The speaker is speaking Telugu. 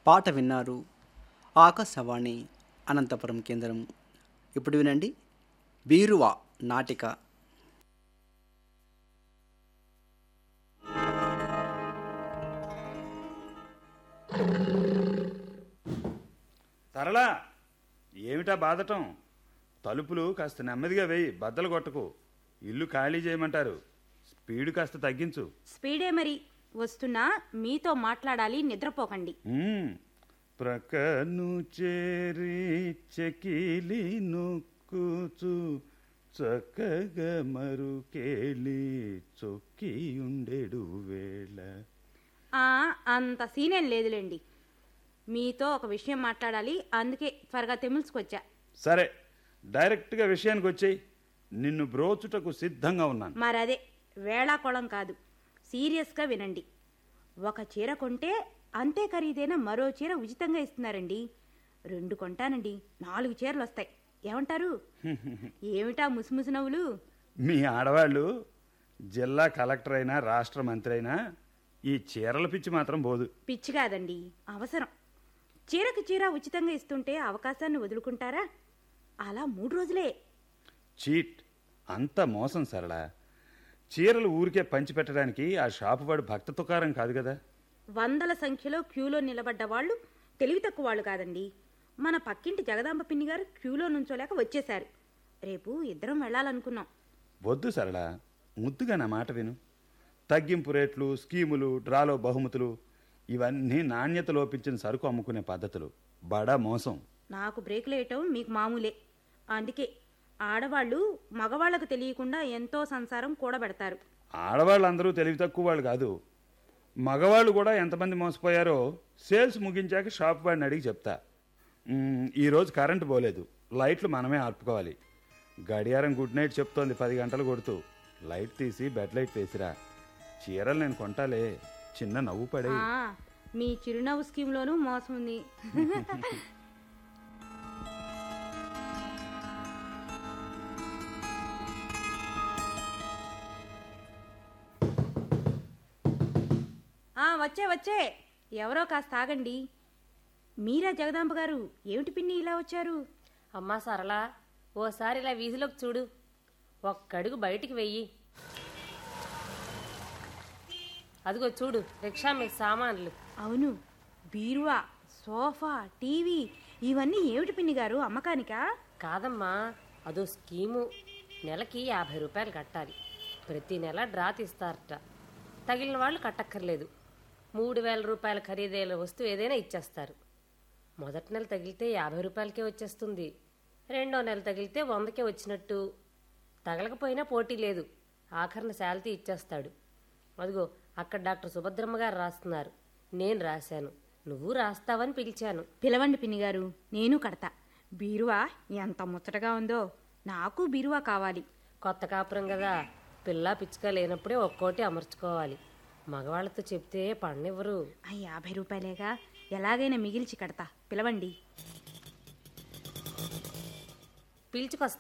పాట విన్నారు ఆకాశవాణి అనంతపురం కేంద్రం ఇప్పుడు వినండి బీరువా నాటిక సరళా ఏమిటా బాధటం తలుపులు కాస్త నెమ్మదిగా వేయి బద్దలు కొట్టకు ఇల్లు ఖాళీ చేయమంటారు స్పీడ్ కాస్త తగ్గించు స్పీడే మరి వస్తున్నా మీతో మాట్లాడాలి నిద్రపోకండి మ్మ్. ప్రక్కను చేరి చెకిలి నొక్కుచు చక్కగా మరుకేలి చొక్కి ఉండేడు వేళ ఆ అంత సీనేం లేదులేండి మీతో ఒక విషయం మాట్లాడాలి అందుకే త్వరగా తెముల్చుకొచ్చా సరే డైరెక్ట్గా విషయానికి వచ్చేయి నిన్ను బ్రోచుటకు సిద్ధంగా ఉన్నాను మరదే వేళాకోళం కాదు సీరియస్గా వినండి ఒక చీర కొంటే అంతే ఖరీదైన మరో చీర ఉచితంగా ఇస్తున్నారండి రెండు కొంటానండి నాలుగు చీరలు వస్తాయి ఏమంటారు ఏమిటా ముసిముసి నవ్వులు మీ ఆడవాళ్ళు జిల్లా కలెక్టర్ అయినా రాష్ట్ర మంత్రి అయినా ఈ చీరల పిచ్చి మాత్రం పోదు పిచ్చి కాదండి అవసరం చీరకు చీర ఉచితంగా ఇస్తుంటే అవకాశాన్ని వదులుకుంటారా అలా మూడు రోజులే చీట్ అంత మోసం సరళ చీరలు ఊరికే పంచిపెట్టడానికి ఆ షాపు వాడు భక్త తుకారం కాదు కదా వందల సంఖ్యలో క్యూలో నిలబడ్డ వాళ్ళు తెలివి తక్కువ వాళ్ళు కాదండి మన పక్కింటి జగదాంబ పిన్ని గారు క్యూలో నుంచోలేక వచ్చేశారు రేపు ఇద్దరం వెళ్ళాలనుకున్నాం వద్దు సరళ ముద్దుగా నా మాట విను తగ్గింపు రేట్లు స్కీములు డ్రాలో బహుమతులు ఇవన్నీ నాణ్యత లోపించిన సరుకు అమ్ముకునే పద్ధతులు బడా మోసం నాకు బ్రేకులు వేయటం మీకు మామూలే అందుకే ఆడవాళ్ళు మగవాళ్ళకు తెలియకుండా ఎంతో సంసారం కూడబెడతారు ఆడవాళ్ళందరూ తెలివి తక్కువ వాళ్ళు కాదు మగవాళ్ళు కూడా ఎంతమంది మోసపోయారో సేల్స్ ముగించాక షాప్ వాడిని అడిగి చెప్తా మ్మ్, ఈరోజు కరెంటు పోలేదు లైట్లు మనమే ఆర్పుకోవాలి గడియారం గుడ్ నైట్ చెప్తోంది పది గంటలు కొడుతూ లైట్ తీసి బెడ్ లైట్ వేసిరా చీరలు నేను కొంటాలే చిన్న నవ్వు పడే ఆ, మీ చిరునవ్వు స్కీమ్లోనూ మోసం ఉంది ఆ, వచ్చే వచ్చే ఎవరో కాస్త ఆగండి మీరా జగదాంబ గారు ఏమిటి పిన్ని ఇలా వచ్చారు అమ్మా సరళ ఓసారి ఇలా వీధిలోకి చూడు ఒక్కడుగు బయటికి వెయ్యి అదిగో చూడు రిక్షా మీకు సామాన్లు అవును బీరువా సోఫా టీవీ ఇవన్నీ ఏమిటి పిన్ని గారు అమ్మకానికా కాదమ్మా అదో స్కీము నెలకి యాభై రూపాయలు కట్టాలి ప్రతి నెల డ్రా తీస్తారట తగిలిన వాళ్ళు కట్టక్కర్లేదు మూడు వేల రూపాయల ఖరీదైన వస్తువు ఏదైనా ఇచ్చేస్తారు మొదటి నెల తగిలితే యాభై రూపాయలకే వచ్చేస్తుంది రెండో నెల తగిలితే వందకే వచ్చినట్టు తగలకపోయినా పోటీ లేదు ఆఖరిన శాలరీ ఇచ్చేస్తాడు అదిగో అక్కడ డాక్టర్ సుభద్రమ్మ గారు రాస్తున్నారు నేను రాశాను నువ్వు రాస్తావని పిలిచాను పిలవండి పిన్ని గారు నేను కడతా బీరువా ఎంత ముచ్చటగా ఉందో నాకు బీరువా కావాలి కొత్త కాపురం కదా పిల్ల పిచ్చుక లేనప్పుడే ఒక్కోటి అమర్చుకోవాలి మగవాళ్ళతో చెప్తే పడనివ్వరు ఆ యాభై రూపాయలేగా ఎలాగైనా మిగిల్చి కడతా పిలవండి పిలుచుకొస్తా